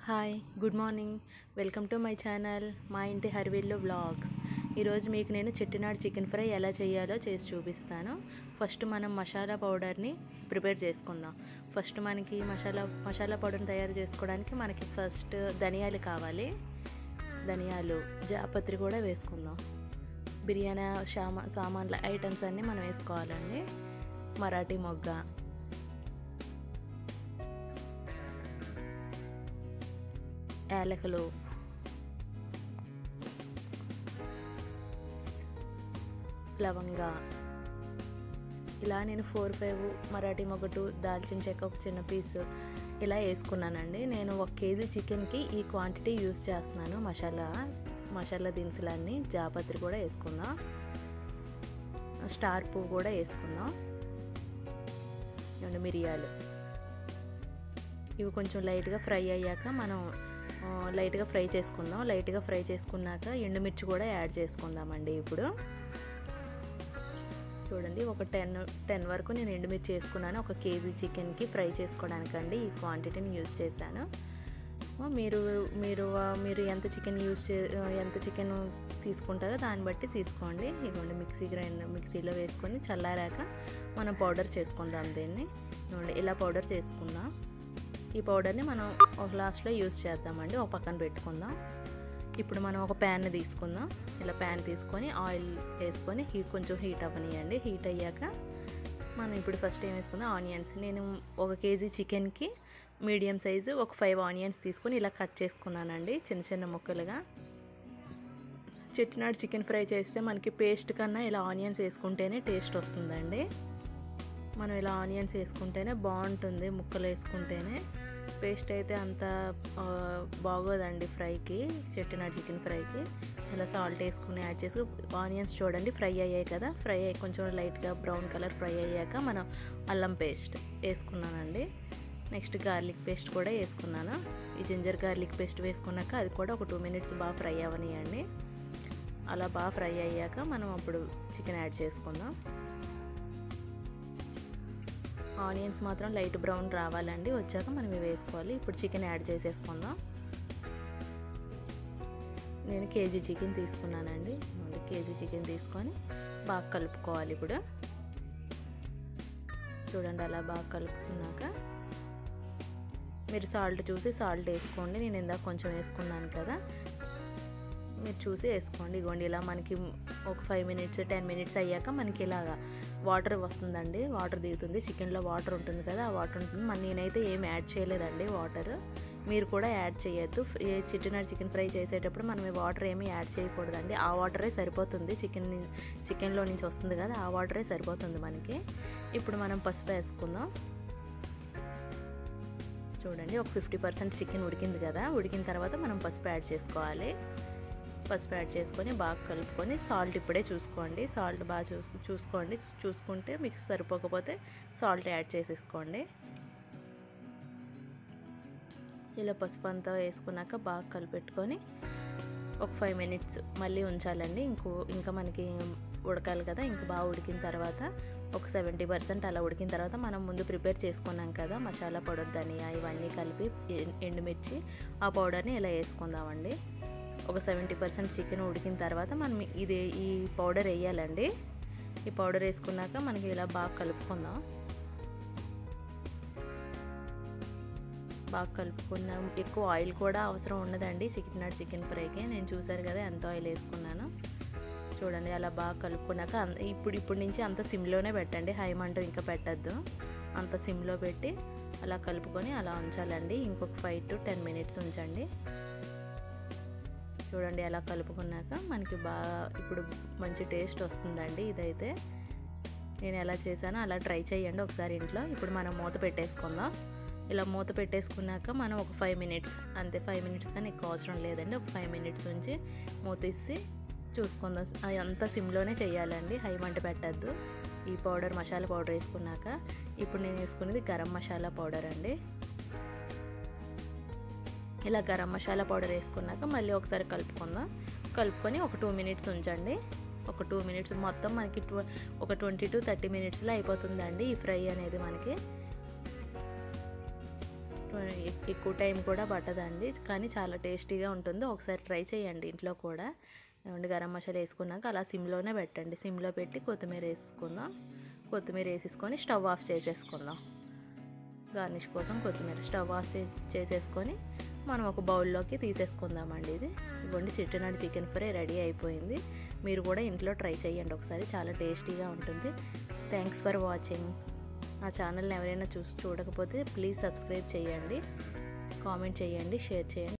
hi good morning welcome to my channel మా ఇంటి హర్విల్లు blogs ఈరోజు మీకు నేను చెట్టినాడు చికెన్ ఫ్రై ఎలా చేయాలో చేసి చూపిస్తాను ఫస్ట్ మనం మసాలా పౌడర్ని ప్రిపేర్ చేసుకుందాం ఫస్ట్ మనకి మసాలా మసాలా పౌడర్ని తయారు చేసుకోవడానికి మనకి ఫస్ట్ ధనియాలు కావాలి ధనియాలు జాపత్రి కూడా వేసుకుందాం బిర్యానీ సామా సామాన్ల ఐటమ్స్ అన్నీ మనం వేసుకోవాలండి మరాఠీ మొగ్గ యాలకులు లవంగా ఇలా నేను ఫోర్ ఫైవ్ మరాఠీ మొగటు దాల్చిన చెక్క ఒక చిన్న పీస్ ఇలా వేసుకున్నానండి నేను ఒక కేజీ చికెన్కి ఈ క్వాంటిటీ యూస్ చేస్తున్నాను మసాలా మసాలా దినుసులన్నీ జాపత్రి కూడా వేసుకుందాం స్టార్ పువ్వు కూడా వేసుకుందాం రెండు మిరియాలు ఇవి కొంచెం లైట్గా ఫ్రై అయ్యాక మనం లైట్గా ఫ్రై చేసుకుందాం లైట్గా ఫ్రై చేసుకున్నాక ఎండుమిర్చి కూడా యాడ్ చేసుకుందామండి ఇప్పుడు చూడండి ఒక టెన్ టెన్ వరకు నేను ఎండుమిర్చి వేసుకున్నాను ఒక కేజీ చికెన్కి ఫ్రై చేసుకోవడానికండి ఈ క్వాంటిటీని యూజ్ చేశాను మీరు మీరు మీరు ఎంత చికెన్ యూజ్ చే ఎంత చికెన్ తీసుకుంటారో దాన్ని బట్టి తీసుకోండి ఇవ్వండి మిక్సీ గ్రైండర్ మిక్సీలో వేసుకొని చల్లారాక మనం పౌడర్ చేసుకుందాం దీన్ని ఇవ్వండి ఇలా పౌడర్ చేసుకుందాం ఈ పౌడర్ని మనం ఒక గ్లాస్లో యూస్ చేద్దామండి ఒక పక్కన పెట్టుకుందాం ఇప్పుడు మనం ఒక ప్యాన్ తీసుకుందాం ఇలా ప్యాన్ తీసుకొని ఆయిల్ వేసుకొని హీట్ కొంచెం హీట్ అవ్వనియండి హీట్ అయ్యాక మనం ఇప్పుడు ఫస్ట్ ఏం వేసుకుందాం ఆనియన్స్ నేను ఒక కేజీ చికెన్కి మీడియం సైజు ఒక ఫైవ్ ఆనియన్స్ తీసుకొని ఇలా కట్ చేసుకున్నానండి చిన్న చిన్న ముక్కలుగా చెట్టినాడు చికెన్ ఫ్రై చేస్తే మనకి పేస్ట్ కన్నా ఇలా ఆనియన్స్ వేసుకుంటేనే టేస్ట్ వస్తుందండి మనం ఇలా ఆనియన్స్ వేసుకుంటేనే బాగుంటుంది ముక్కలు వేసుకుంటేనే పేస్ట్ అయితే అంత బాగోదండి ఫ్రైకి చెట్టినాడు చికెన్ ఫ్రైకి ఇలా సాల్ట్ వేసుకుని యాడ్ చేసి ఆనియన్స్ చూడండి ఫ్రై అయ్యాయి కదా ఫ్రై అయ్యి కొంచెం లైట్గా బ్రౌన్ కలర్ ఫ్రై అయ్యాక మనం అల్లం పేస్ట్ వేసుకున్నానండి నెక్స్ట్ గార్లిక్ పేస్ట్ కూడా వేసుకున్నాను ఈ జింజర్ గార్లిక్ పేస్ట్ వేసుకున్నాక అది కూడా ఒక టూ మినిట్స్ బాగా ఫ్రై అవ్వనియండి అలా బాగా ఫ్రై అయ్యాక మనం అప్పుడు చికెన్ యాడ్ చేసుకుందాం ఆనియన్స్ మాత్రం లైట్ బ్రౌన్ రావాలండి వచ్చాక మనం ఇవి వేసుకోవాలి ఇప్పుడు చికెన్ యాడ్ చేసేసుకుందాం నేను కేజీ చికెన్ తీసుకున్నానండి కేజీ చికెన్ తీసుకొని బాగా కలుపుకోవాలి ఇప్పుడు చూడండి అలా బాగా కలుపుకున్నాక మీరు సాల్ట్ చూసి సాల్ట్ వేసుకోండి నేను ఇందాక కొంచెం వేసుకున్నాను కదా మీరు చూసి వేసుకోండి ఇగోండి ఇలా మనకి ఒక ఫైవ్ మినిట్స్ టెన్ మినిట్స్ అయ్యాక మనకి ఇలాగా వాటర్ వస్తుందండి వాటర్ దిగుతుంది చికెన్లో వాటర్ ఉంటుంది కదా ఆ వాటర్ ఉంటుంది మన నేనైతే ఏం యాడ్ చేయలేదండి వాటర్ మీరు కూడా యాడ్ చేయొద్దు చిట్టినాడు చికెన్ ఫ్రై చేసేటప్పుడు మనం ఈ వాటర్ ఏమీ యాడ్ చేయకూడదండి ఆ వాటరే సరిపోతుంది చికెన్ చికెన్లో నుంచి వస్తుంది కదా ఆ వాటరే సరిపోతుంది మనకి ఇప్పుడు మనం పసుపు వేసుకుందాం చూడండి ఒక ఫిఫ్టీ పర్సెంట్ చికెన్ ఉడికింది కదా ఉడికిన తర్వాత మనం పసుపు యాడ్ చేసుకోవాలి పసుపు యాడ్ చేసుకొని బాగా కలుపుకొని సాల్ట్ ఇప్పుడే చూసుకోండి సాల్ట్ బాగా చూ చూసుకోండి చూసుకుంటే మీకు సరిపోకపోతే సాల్ట్ యాడ్ చేసేసుకోండి ఇలా పసుపు అంతా వేసుకున్నాక బాగా కలిపెట్టుకొని ఒక ఫైవ్ మినిట్స్ మళ్ళీ ఉంచాలండి ఇంకో ఇంకా మనకి ఉడకాలి కదా ఇంకా బాగా ఉడికిన తర్వాత ఒక సెవెంటీ పర్సెంట్ అలా ఉడికిన తర్వాత మనం ముందు ప్రిపేర్ చేసుకున్నాం కదా మసాలా పౌడర్ ధనియా ఇవన్నీ కలిపి ఎండుమిర్చి ఆ పౌడర్ని ఇలా వేసుకుందామండి ఒక సెవెంటీ పర్సెంట్ చికెన్ ఉడికిన తర్వాత మనం ఇది ఈ పౌడర్ వేయాలండి ఈ పౌడర్ వేసుకున్నాక మనకి ఇలా బాగా కలుపుకుందాం బాగా కలుపుకున్నాం ఎక్కువ ఆయిల్ కూడా అవసరం ఉండదండి చికెన్ నాట్ చికెన్ ఫ్రైకి నేను చూసారు కదా ఎంత ఆయిల్ వేసుకున్నాను చూడండి అలా బాగా కలుపుకున్నాక ఇప్పుడు ఇప్పుడు నుంచి అంత సిమ్లోనే పెట్టండి హై మంట ఇంకా పెట్టద్దు అంత సిమ్లో పెట్టి అలా కలుపుకొని అలా ఉంచాలండి ఇంకొక ఫైవ్ టు టెన్ మినిట్స్ ఉంచండి చూడండి అలా కలుపుకున్నాక మనకి బాగా ఇప్పుడు మంచి టేస్ట్ వస్తుందండి ఇదైతే నేను ఎలా చేశానో అలా ట్రై చేయండి ఒకసారి ఇంట్లో ఇప్పుడు మనం మూత పెట్టేసుకుందాం ఇలా మూత పెట్టేసుకున్నాక మనం ఒక ఫైవ్ మినిట్స్ అంతే ఫైవ్ మినిట్స్ కానీ ఎక్కువ అవసరం లేదండి ఒక ఫైవ్ మినిట్స్ ఉంచి మూత ఇసి చూసుకుందాం అది అంతా సిమ్లోనే చేయాలండి హై మంట పెట్టద్దు ఈ పౌడర్ మసాలా పౌడర్ వేసుకున్నాక ఇప్పుడు నేను వేసుకునేది గరం మసాలా పౌడర్ అండి ఇలా గరం మసాలా పౌడర్ వేసుకున్నాక మళ్ళీ ఒకసారి కలుపుకుందాం కలుపుకొని ఒక టూ మినిట్స్ ఉంచండి ఒక టూ మినిట్స్ మొత్తం మనకి ఒక ట్వంటీ టు థర్టీ మినిట్స్లో అయిపోతుందండి ఈ ఫ్రై అనేది మనకి ఎ- ఎక్కువ టైం కూడా పట్టదండి కానీ చాలా టేస్టీగా ఉంటుంది ఒకసారి ట్రై చేయండి ఇంట్లో కూడా ఏమండి గరం మసాలా వేసుకున్నాక అలా సిమ్లోనే పెట్టండి సిమ్లో పెట్టి కొత్తిమీర వేసుకుందాం కొత్తిమీర వేసేసుకొని స్టవ్ ఆఫ్ చేసేసుకుందాం గార్నిష్ కోసం కొత్తిమీర స్టవ్ ఆఫ్ చే- చేసేసుకొని మనం ఒక బౌల్లోకి తీసేసుకుందామండి ఇది ఇవ్వండి చిట్టనాడు చికెన్ ఫ్రై రెడీ అయిపోయింది మీరు కూడా ఇంట్లో ట్రై చేయండి ఒకసారి చాలా టేస్టీగా ఉంటుంది థ్యాంక్స్ ఫర్ వాచింగ్ నా ఛానల్ని ఎవరైనా చూసి చూడకపోతే ప్లీజ్ సబ్స్క్రైబ్ చేయండి కామెంట్ చేయండి షేర్ చేయండి